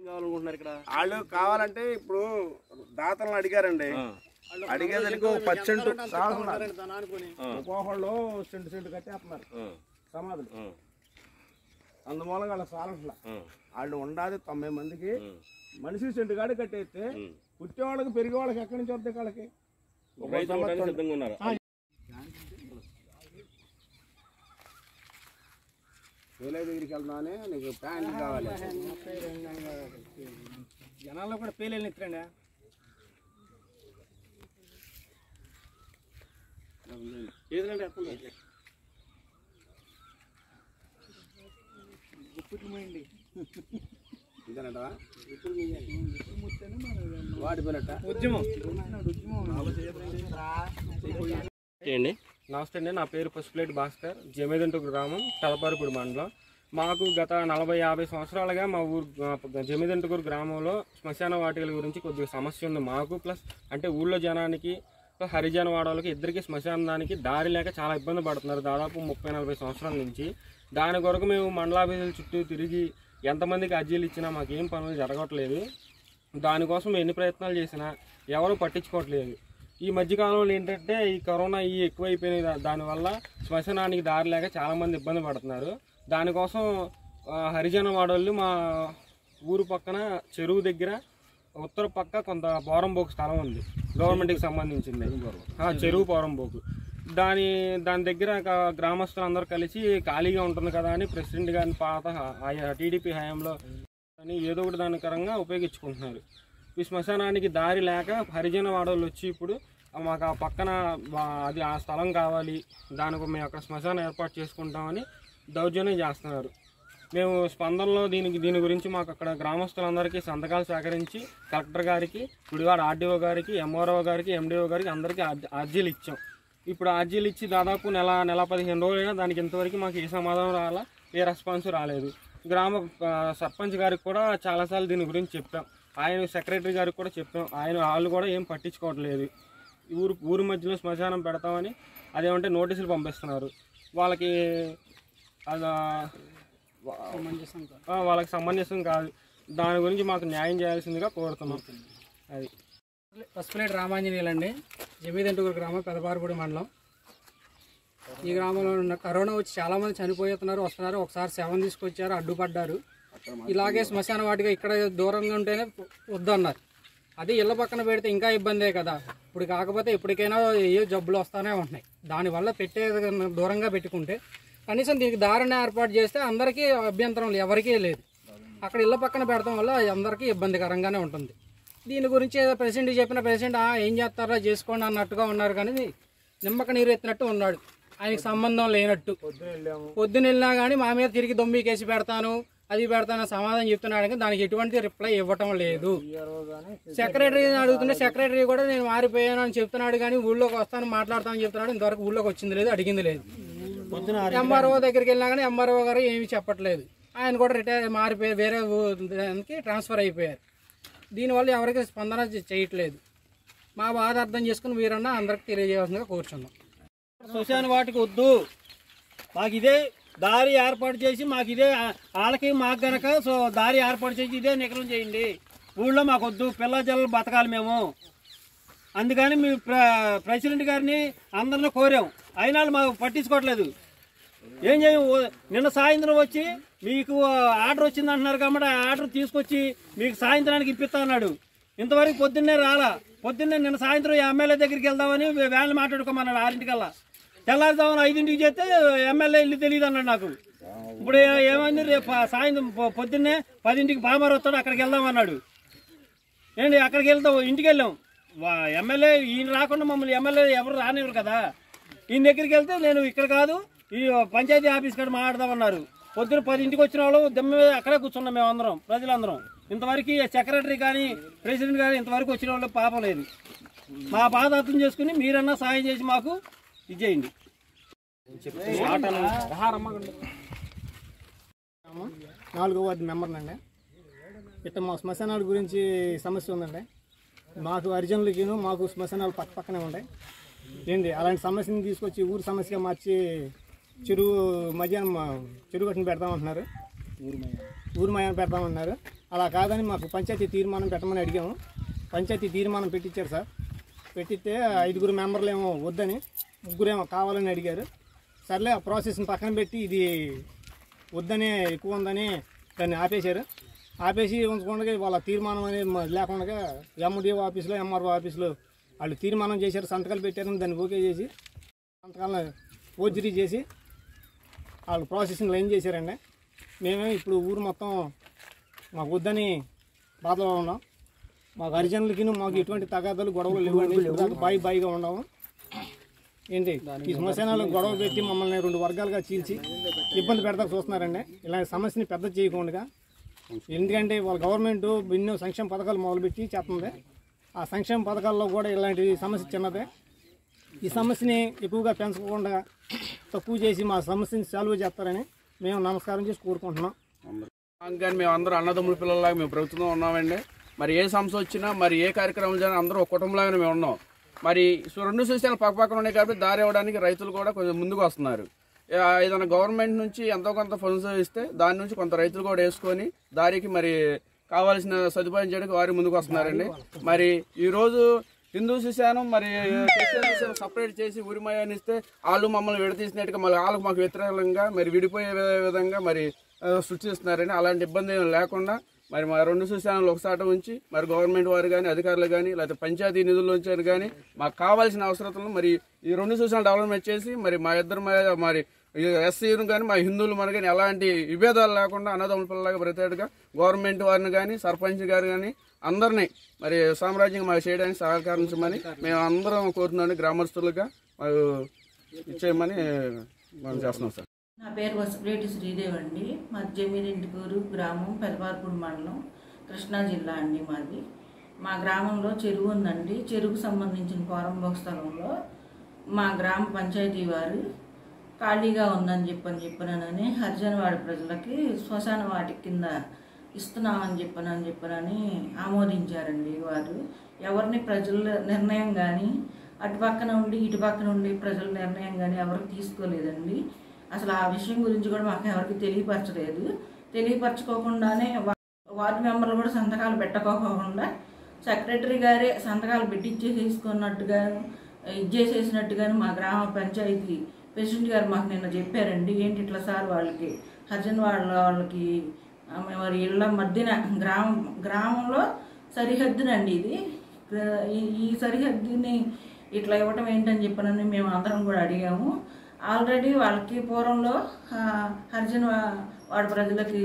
కావాలనుకుంటున్నారు ఇక్కడ వాళ్ళు కావాలంటే ఇప్పుడు దాతలను అడిగారండి అడిగేదానికి ఒక పర్సెంట్ ఒక్కొక్కళ్ళు సెంటు సెంటు కట్టేస్తున్నారు సమాధులు అందుమూలంగా వాళ్ళ సాలట్ల వాళ్ళు ఉండాలి తొంభై మందికి మనిషి సెంటు కాడి కట్టేస్తే పుట్టే వాళ్ళకి పెరిగే వాళ్ళకి ఎక్కడి నుంచి వద్ద వాళ్ళకి ఒక రైతు సంవత్సరం ఇవ్వడానికి సిద్ధంగా ఉన్నారు వేలే దగ్గరికి వెళ్తామని నీకు ప్యాంట్ కావాలి జనాల్లో కూడా పేలేని ఎత్తురండి ఏదంటే ఎత్తండి ఇదేనటా వాడిపోయినట్ట ఉద్యమం చేయండి నమస్తే అండి నా పేరు పసుపులేటి భాస్కర్ జమేదంటు గ్రామం తలపారుపూడి మండలం మాకు గత నలభై యాభై సంవత్సరాలుగా మా ఊరు జమేదంటుకూరు గ్రామంలో శ్మశాన వాటికల గురించి కొద్దిగా సమస్య ఉంది మాకు ప్లస్ అంటే ఊళ్ళో జనానికి ప్లస్ హరిజన వాడవాళ్ళకి ఇద్దరికి శ్మశానానికి దారి లేక చాలా ఇబ్బంది పడుతున్నారు దాదాపు ముప్పై నలభై సంవత్సరాల నుంచి దాని కొరకు మేము మండలాభిధుల చుట్టూ తిరిగి ఎంతమందికి అర్జీలు ఇచ్చినా మాకేం పనులు జరగట్లేదు దానికోసం ఎన్ని ప్రయత్నాలు చేసినా ఎవరు పట్టించుకోవట్లేదు ఈ మధ్యకాలంలో ఏంటంటే ఈ కరోనా ఈ ఎక్కువైపోయినాయి దా- దానివల్ల శ్మశానానికి దారి లేక చాలామంది ఇబ్బంది పడుతున్నారు దానికోసం ఆ, హరిజన వాడోళ్ళు మా ఊరు పక్కన చెరువు దగ్గర ఉత్తర పక్క కొంత పోరంబోకు స్థలం ఉంది గవర్నమెంట్కి సంబంధించింది ఆ, చెరువు పోరంబోకు దాని దాని దగ్గర ఒక గ్రామస్తులందరూ కలిసి ఖాళీగా ఉంటుంది కదా అని ప్రెసిడెంట్ గారిని పాత టీడీపీ హయాంలో అని ఏదో ఒకటి దానికరంగా ఉపయోగించుకుంటున్నారు ఈ శ్మశానానికి దారి లేక హరిజన వాడోళ్ళు వచ్చి ఇప్పుడు ఆ మాకు ఆ పక్కన వా- అది ఆ స్థలం కావాలి దానికి మేము అక్కడ శ్మశానం ఏర్పాటు చేసుకుంటామని దౌర్జన్యం చేస్తున్నారు మేము స్పందనలో దీనికి దీని గురించి మాకు అక్కడ గ్రామస్తులందరికీ సంతకాలు సేకరించి కలెక్టర్ గారికి గుడివాడ ఆర్డీఓ గారికి ఎంఆర్ఓ గారికి ఎండిఓ గారికి అందరికీ అర్జీ- అర్జీలు ఇచ్చాం ఇప్పుడు అర్జీలు ఇచ్చి దాదాపు నెల నెల పదిహేను రోజులైనా దానికి ఇంతవరకు మాకు ఏ సమాధానం రాలా ఏ రెస్పాన్స్ రాలేదు గ్రామ ఆ, సర్పంచ్ గారికి కూడా చాలాసార్లు దీని గురించి చెప్పాం ఆయన సెక్రటరీ గారికి కూడా చెప్పాం ఆయన వాళ్ళు కూడా ఏం పట్టించుకోవట్లేదు ఈ ఊరు ఊరి మధ్యలో శ్మశానం పెడతామని అదేమంటే నోటీసులు పంపిస్తున్నారు వాళ్ళకి అది ఆ, వాళ్ళకి సమంజసం కాదు దాని గురించి మాకు న్యాయం చేయాల్సిందిగా కోరుతున్నాం అది పసుపులేటి రామాంజనేయులండి జమీదంటూరు గ్రామం పెదపారుపూడి మండలం ఈ గ్రామంలో ఉన్న కరోనా వచ్చి చాలా మంది చనిపోతున్నారు వస్తున్నారు ఒకసారి శవం తీసుకొచ్చారు అడ్డుపడ్డారు ఇలాగే శ్మశాన వాటిగా ఇక్కడ దూరంగా ఉంటేనే వద్దన్నారు అది ఇళ్ళ పక్కన పెడితే ఇంకా ఇబ్బందే కదా ఇప్పుడు కాకపోతే ఇప్పటికైనా ఏ జబ్బులు వస్తానే ఉంటున్నాయి దానివల్ల పెట్టే దూరంగా పెట్టుకుంటే కనీసం దీనికి దారిని ఏర్పాటు చేస్తే అందరికీ అభ్యంతరం లేదు, ఎవరికీ లేదు అక్కడ ఇళ్ళ పక్కన పెడతాం వల్ల అందరికీ ఇబ్బందికరంగానే ఉంటుంది దీని గురించి ఏదో ప్రెసిడెంట్ చెప్పిన ప్రెసిడెంట్ "ఆ, ఏం చేస్తారో చేసుకోండి అన్నట్టుగా ఉన్నారు కానీ నిమ్మక నీరు ఎత్తినట్టు ఉన్నాడు ఆయనకి సంబంధం లేనట్టు పొద్దున వెళ్ళినా కానీ మా మీద తిరిగి దొమ్మి కేసి పెడతాను అది పెడతాను సమాధానం చెప్తున్నాడు కానీ దానికి ఎటువంటి రిప్లై ఇవ్వటం లేదు సెక్రటరీని అడుగుతుంటే సెక్రటరీ కూడా నేను మారిపోయాను అని చెప్తున్నాడు కానీ ఊళ్ళోకి వస్తాను మాట్లాడతానని చెప్తున్నాడు ఇంతవరకు ఊళ్ళోకి వచ్చింది లేదు అడిగింది లేదు ఎంఆర్ఓ దగ్గరికి వెళ్ళినా కానీ ఎంఆర్ఓ గారు ఏమీ చెప్పట్లేదు ఆయన కూడా రిటైర్ మారిపోయి వేరే ఊ- దానికి ట్రాన్స్ఫర్ అయిపోయారు దీనివల్ల ఎవరికి స్పందన చే- చేయట్లేదు మా బాధ అర్థం చేసుకుని మీరన్నా అందరికి తెలియజేయాల్సిందిగా కోరుచున్నాం శ్మశాన వాటికి వద్దు మాకు ఇదే దారి ఏర్పాటు చేసి మాకు ఇదే ఆ- వాళ్ళకి మాకు గనక సో దారి ఏర్పాటు చేసి ఇదే నికరం చేయండి ఊళ్ళో మాకు వద్దు పిల్ల జల్లలు బతకాలి మేము అందుకని మీ ప్ర ప్రెసిడెంట్ గారిని అందరిని కోరాం అయినా వాళ్ళు మాకు పట్టించుకోవట్లేదు ఏం చేయం ఓ- నిన్న సాయంత్రం వచ్చి మీకు ఆర్డర్ వచ్చింది అంటున్నారు కాబట్టి ఆ ఆర్డర్ తీసుకొచ్చి మీకు సాయంత్రానికి ఇప్పిస్తా అన్నాడు ఇంతవరకు పొద్దున్నే రాలా పొద్దున్నే నిన్న సాయంత్రం ఎమ్మెల్యే దగ్గరికి వెళ్దామని వేళ మాట్లాడుకోమన్నాడు ఆరింటికల్లా తెల్లారుదామని ఐదింటికి చేస్తే ఎమ్మెల్యే ఇల్లు తెలియదు అన్నాడు నాకు ఇప్పుడు ఏ- ఏమైంది రేపు ఆ సాయంత్రం పొ- పొద్దున్నే పదింటికి పామర్ వస్తాడు అక్కడికి వెళ్దామన్నాడు ఏంటి అక్కడికి వెళ్తాం ఇంటికి వెళ్ళాం వా- ఎమ్మెల్యే ఈయన రాకుండా మమ్మల్ని ఎమ్మెల్యే ఎవరు రానివ్వరు కదా ఈయన దగ్గరికి వెళ్తే నేను ఇక్కడ కాదు ఈ పంచాయతీ ఆఫీస్ కాడ మాట్లాడదామన్నారు పొద్దున పదింటికి వచ్చిన వాళ్ళు దమ్మ మీద అక్కడే కూర్చున్నాం మేము అందరం ప్రజలందరం ఇంతవరకు సెక్రటరీ కానీ ప్రెసిడెంట్ కానీ ఇంతవరకు వచ్చిన వాళ్ళు పాపం లేదు మా బాధ అర్థం చేసుకుని మీరన్నా సాయం చేసి మాకు ఇది చేయండి నాలుగో వార్డు మెంబర్నండి ఇట్లా మా శ్మశానాల గురించి సమస్య ఉందండి మాకు హరిజనులకిను మాకు శ్మశానాలు పక్క పక్కనే ఉంటాయి ఏంటి అలాంటి సమస్యని తీసుకొచ్చి ఊరు సమస్యగా మార్చి చెరువు మధ్యాహ్నం చెరువు కట్టుని పెడతామంటున్నారు ఊరు మయాన్ని పెడతామన్నారు అలా కాదని మాకు పంచాయతీ తీర్మానం పెట్టమని అడిగాము పంచాయతీ తీర్మానం పెట్టించారు సార్ పెట్టిస్తే ఐదుగురు మెంబర్లు ఏమో వద్దని ముగ్గురేమో కావాలని అడిగారు సర్లే ఆ ప్రాసెస్ని పక్కన పెట్టి ఇది వద్దని ఎక్కువ ఉందని దాన్ని ఆపేశారు ఆపేసి ఉంచకుండా వాళ్ళ తీర్మానం అనేది మ- లేకుండా ఎండిఓ ఆఫీస్లో ఎంఆర్ఓ ఆఫీస్లో వాళ్ళు తీర్మానం చేశారు సంతకాలు పెట్టారు దాన్ని ఓకే చేసి సంతకాలను ఫోర్జరీ చేసి వాళ్ళు ప్రాసెసింగ్ లైన్ చేశారండి మేమే ఇప్పుడు ఊరు మొత్తం మాకు వద్దని బాధలో ఉన్నాం మాకు హరిజనులకి మాకు ఎటువంటి తగాదాలు గొడవలు లేవండి ఇప్పుడు బాయి బాయిగా ఉన్నాము ఏంటి ఈ శ్మశానాలు గొడవ పెట్టి మమ్మల్ని రెండు వర్గాలుగా చీల్చి ఇబ్బంది పెడతా చూస్తున్నారండి ఇలాంటి సమస్యని పెద్ద చేయకుండా ఎందుకంటే వాళ్ళ గవర్నమెంట్ ఎన్నో సంక్షేమ పథకాలు మొదలుపెట్టి చేస్తుంది ఆ సంక్షేమ పథకాల్లో కూడా ఇలాంటి సమస్య చిన్నదే ఈ సమస్యని ఎక్కువగా పెంచకుండా తక్కువ చేసి మా సమస్యని సాల్వ్ చేస్తారని మేము నమస్కారం చేసి కోరుకుంటున్నాం కానీ మేము అందరూ అన్నదమ్ముల పిల్లలాగా మేము ప్రభుత్వంలో ఉన్నామండి మరి ఏ సమస్య వచ్చినా మరి ఏ కార్యక్రమం జరిగినా అందరూ ఒక కుటుంబంలాగానే మేము ఉన్నాం మరి సో రెండు సూచనలు పక్క పక్కన ఉన్నాయి కాబట్టి దారి ఇవ్వడానికి రైతులు కూడా కొంచెం ముందుకు వస్తున్నారు ఆ, ఏదైనా గవర్నమెంట్ నుంచి ఎంతో కొంత ఫండ్స్ ఇస్తే దాని నుంచి కొంత రైతులు కూడా వేసుకొని దారికి మరి కావాల్సిన సదుపాయం చేయడానికి వారు ముందుకు వస్తున్నారండి మరి ఈ రోజు హిందూ శిశానం మరి క్రిస్టియన్ శిశానం సపరేట్ చేసి ఉరిమయాన్ని ఇస్తే వాళ్ళు మమ్మల్ని విడతీసినట్టుగా మళ్ళీ వాళ్ళకు మాకు వ్యతిరేకంగా మరి విడిపోయే వి- విధంగా మరి ఆ, సృష్టిస్తున్నారని అలాంటి ఇబ్బంది ఏం లేకుండా మరి మా రెండు శిశానాలు ఒకసాట ఉంచి మరి గవర్నమెంట్ వారు కానీ అధికారులు కానీ లేకపోతే పంచాయతీ నిధుల్లోంచి కానీ మాకు కావాల్సిన అవసరతలను మరి ఈ రెండు శిశానాలు డెవలప్మెంట్ చేసి మరి మా ఇద్దరు మ- మరి ఎస్సీలు కానీ మా హిందువులు మన కానీ ఎలాంటి విభేదాలు లేకుండా అన్నదమ్ముల పిల్లలాగా బ్రతికేట్టుగా గవర్నమెంట్ వారిని కానీ సర్పంచ్ గారు కానీ అందరినీ మరి సామ్రాజ్యం మాకు చేయడానికి సహకరించమని మేము అందరం కోరుతున్నాం గ్రామస్తులుగా మాకు ఇచ్చేయమని మనం చేస్తున్నాం సార్ నా పేరు వసపలేటి శ్రీదేవి అండి మాది జమీరింటికూరు గ్రామం పెదపార్పూడి మండలం కృష్ణా జిల్లా అండి మాది మా గ్రామంలో చెరువు ఉందండి చెరువుకు సంబంధించిన పోరంబోక్ స్థలంలో మా గ్రామ పంచాయతీ వారు ఖాళీగా ఉందని చెప్పని చెప్పనని హరిజనవాడ ప్రజలకి శ్మశాన వాటి కింద ఇస్తున్నామని చెప్పనని చెప్పనని ఆమోదించారండి వారు ఎవరిని ప్రజల నిర్ణయం కానీ అటు పక్కన ఉండి ఇటు పక్కన ఉండి ప్రజల నిర్ణయం కానీ ఎవరు తీసుకోలేదండి అసలు ఆ విషయం గురించి కూడా మాకు ఎవరికి తెలియపరచలేదు తెలియపరచుకోకుండానే వా- వార్డు మెంబర్లు కూడా సంతకాలు పెట్టకోకుండా సెక్రటరీ గారే సంతకాలు పెట్టించేసేసుకున్నట్టుగా ఇచ్చేసేసినట్టుగాను మా గ్రామ పంచాయతీ ప్రెసిడెంట్ గారు మాకు నిన్న చెప్పారండి ఏంటి ఇట్లా సార్ వాళ్ళకి హర్జన్ వాళ్ళ వాళ్ళకి ఆ, మరి ఇళ్ళ మధ్యన గ్రామం గ్రామంలో సరిహద్దునండి ఇది ఈ- ఈ సరిహద్దుని ఇట్లా ఇవ్వటం ఏంటని చెప్పనని మేము అందరం కూడా అడిగాము ఆల్రెడీ వాళ్ళకి పూర్వంలో ఆ, హరిజన వా- వాడి ప్రజలకి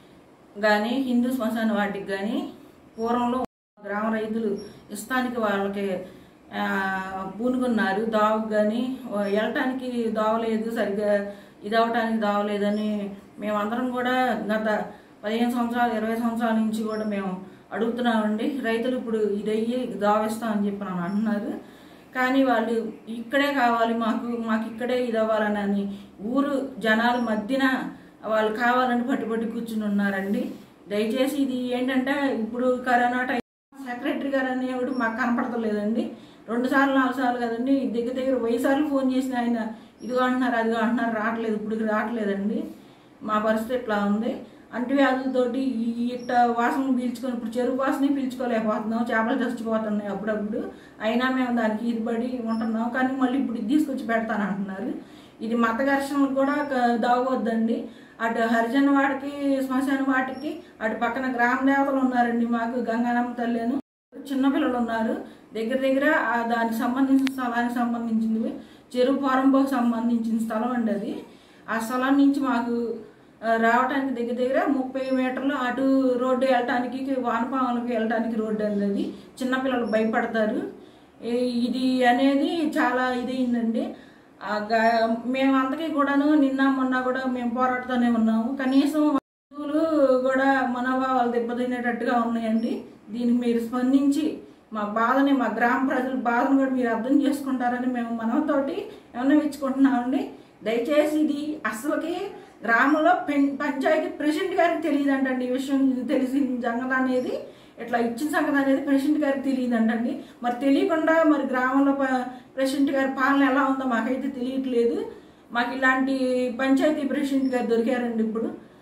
కానీ హిందూ శ్మశాన వాటికి కానీ పూర్వంలో గ్రామ రైతులు ఇస్తానికి వాళ్ళకి ఆ, పూనుకున్నారు దావుకు కానీ వెళ్ళటానికి దావలేదు సరిగ్గా ఇది అవటానికి దావలేదని మేమందరం కూడా గత పదిహేను సంవత్సరాలు ఇరవై సంవత్సరాల నుంచి కూడా మేము అడుగుతున్నామండి రైతులు ఇప్పుడు ఇది అయ్యి దావిస్తామని చెప్పి అని అంటున్నారు కానీ వాళ్ళు ఇక్కడే కావాలి మాకు మాకు ఇక్కడే ఇది అవ్వాలని అని ఊరు జనాల మధ్యన వాళ్ళు కావాలని పట్టుబట్టి కూర్చుని ఉన్నారండి దయచేసి ఇది ఏంటంటే ఇప్పుడు కరోనా టైం సెక్రటరీ గారు అనేవాడు మాకు కనపడతలేదండి రెండు సార్లు నాలుగు సార్లు కదండి దగ్గర దగ్గర వెయ్యి సార్లు ఫోన్ చేసిన ఆయన ఇదిగో అంటున్నారు అదిగో అంటున్నారు రావట్లేదు ఇప్పుడు రావట్లేదండి మా పరిస్థితి ఇట్లా ఉంది అంటువ్యాధులతోటి ఈ ఇట్ట వాసన పీల్చుకొని ఇప్పుడు చెరుకు వాసన పీల్చుకోలేకపోతున్నాం చేపలు చచ్చిపోతున్నాయి అప్పుడప్పుడు అయినా మేము దానికి ఇదిపడి ఉంటున్నాం కానీ మళ్ళీ ఇప్పుడు ఇది తీసుకొచ్చి పెడతాను అంటున్నారు ఇది మత ఘర్షణలు కూడా క- దావద్దండి అటు హరిజన వాడికి శ్మశాన వాటికి అటు పక్కన గ్రామ దేవతలు ఉన్నారండి మాకు గంగానమ్మ తల్లిను చిన్నపిల్లలు ఉన్నారు దగ్గర దగ్గర ఆ దానికి సంబంధించిన స్థలానికి సంబంధించినవి చెరువు పోరంబోకు సంబంధించిన స్థలం అండి అది ఆ స్థలం నుంచి మాకు ఆ, రావటానికి దగ్గర దగ్గర ముప్పై మీటర్లు అటు రోడ్డు వెళ్ళటానికి వానపాములకి వెళ్ళటానికి రోడ్డు అండి అది చిన్నపిల్లలు భయపడతారు ఈ- ఇది అనేది చాలా ఇదైందండి ఆ గా- మేము అంతకీ కూడాను నిన్న మొన్న కూడా మేము పోరాడుతూనే ఉన్నాము కనీసం హిందువులు కూడా మనోభావాలు దెబ్బతినేటట్టుగా ఉన్నాయండి దీనికి మీరు స్పందించి మా బాధని మా గ్రామ ప్రజల బాధను కూడా మీరు అర్థం చేసుకుంటారని మేము మనతోటి విన్నవించుకుంటున్నామండి దయచేసి ఇది అసలుకి గ్రామంలో పెన్ పంచాయతీ ప్రెసిడెంట్ గారికి తెలియదంటండి ఈ విషయం ఇది తెలిసి సంగతి అనేది ఇట్లా ఇచ్చిన సంగతి అనేది ప్రెసిడెంట్ గారికి తెలియదంటండి మరి తెలియకుండా మరి గ్రామంలో ప- ప్రెసిడెంట్ గారి పాలన ఎలా ఉందో మాకైతే తెలియట్లేదు మాకు ఇలాంటి పంచాయతీ ప్రెసిడెంట్ గారు దొరికారండి ఇప్పుడు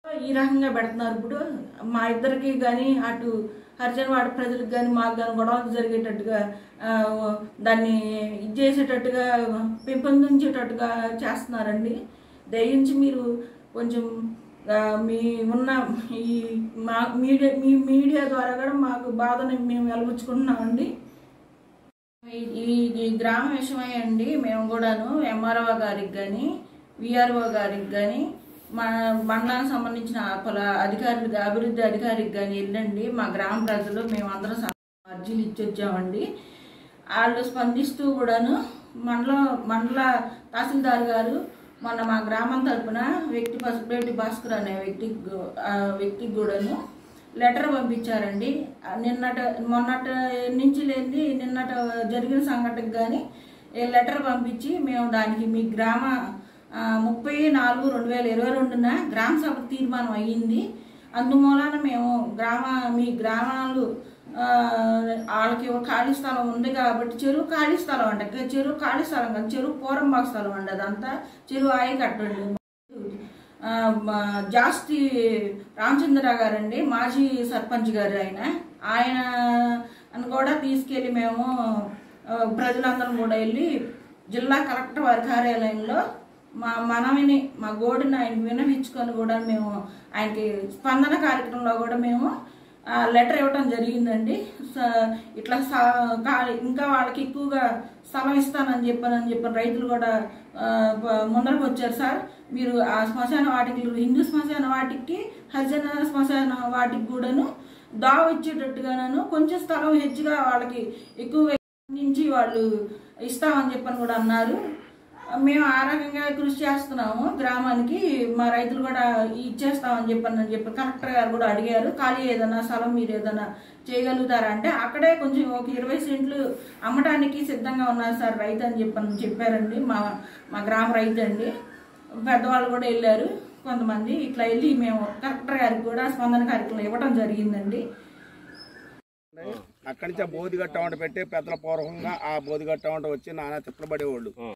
ఈ రకంగా పెడుతున్నారు ఇప్పుడు మా ఇద్దరికి కానీ అటు హరిజనవాడ ప్రజలకు కానీ మాకు కానీ గొడవలు జరిగేటట్టుగా ఆ, దాన్ని ఇది చేసేటట్టుగా పెంపొందించేటట్టుగా చేస్తున్నారండి దయించి మీరు కొంచెం ఆ, మీ ఉన్న ఈ మా మీడియా మీ మీడియా ద్వారా కూడా మాకు బాధని మేము వెలబుచ్చుకుంటున్నామండి ఈ- ఈ ఈ గ్రామ విషయమై అండి మేము కూడాను ఎంఆర్ఓ గారికి కానీ విఆర్ఓ గారికి కానీ మా మండలానికి సంబంధించిన పల అధికారులు అభివృద్ధి అధికారికి కానీ వెళ్ళండి మా గ్రామ ప్రజలు మేమందరం స- అర్జీలు ఇచ్చి వచ్చామండి వాళ్ళు స్పందిస్తూ కూడాను మండల మండల తహసీల్దార్ గారు మొన్న మా గ్రామం తరపున వ్యక్తి పసుపురెడ్డి భాస్కర్ అనే వ్యక్తికి గు- ఆ వ్యక్తికి కూడాను లెటర్ పంపించారండి ఆ నిన్నట మొన్నట నుంచి లేని నిన్నట జరిగిన సంఘటనకు కానీ లెటర్ పంపించి మేము దానికి మీ గ్రామ ఆ, ముప్పై నాలుగు రెండు వేల ఇరవై రెండున గ్రామ సభ తీర్మానం అయ్యింది అందుమూలన మేము గ్రామ మీ గ్రామాలు ఆ, వాళ్ళకి ఒక ఖాళీ స్థలం ఉంది కాబట్టి చెరువు ఖాళీ స్థలం అంట చెరువు ఖాళీ స్థలం కాదు చెరువు పూరంబాగ్ స్థలం అండి అదంతా చెరువు ఆయి కట్టండి ఆ, మా జాస్తి రామచంద్ర గారండి మాజీ సర్పంచ్ గారు ఆయన ఆయన అని కూడా తీసుకెళ్ళి మేము ఆ, ప్రజలందరం కూడా వెళ్ళి జిల్లా కలెక్టర్ వారి కార్యాలయంలో మా మనవిని మా గోడుని ఆయన వినవించుకొని కూడా మేము ఆయనకి స్పందన కార్యక్రమంలో కూడా మేము ఆ, లెటర్ ఇవ్వడం జరిగిందండి స- ఇట్లా స- కా- ఇంకా వాళ్ళకి ఎక్కువగా స్థలం ఇస్తానని చెప్పానని చెప్పిన రైతులు కూడా ఆ, ప- ముందరకు వచ్చారు సార్ మీరు ఆ శ్మశాన వాటికి హిందూ శ్మశాన వాటికి హరిజన శ్మశాన వాటికి కూడాను దావ ఇచ్చేటట్టుగాను కొంచెం స్థలం హెచ్చుగా వాళ్ళకి ఎక్కువగా నుంచి వాళ్ళు ఇస్తామని చెప్పని కూడా అన్నారు మేము ఆ రకంగా కృషి చేస్తున్నాము గ్రామానికి మా రైతులు కూడా ఇచ్చేస్తామని చెప్పని అని చెప్పి కలెక్టర్ గారు కూడా అడిగారు ఖాళీ ఏదైనా స్థలం మీరు ఏదైనా చేయగలుగుతారా అంటే అక్కడే కొంచెం ఒక ఇరవై సెంట్లు అమ్మటానికి సిద్ధంగా ఉన్నారు సార్ రైతు అని చెప్పని చెప్పారండి మా మా గ్రామ రైతు అండి పెద్దవాళ్ళు కూడా వెళ్ళారు కొంతమంది ఇట్లా వెళ్ళి మేము కలెక్టర్ గారికి కూడా స్పందన కార్యక్రమం ఇవ్వడం జరిగిందండి అక్కడి నుంచి ఆ బోధిగట్ట వంట పెట్టి పెద్దల పూర్వకంగా ఆ బోధిగట్ట వంట వచ్చి నానా తిప్పలు పడేవాళ్ళు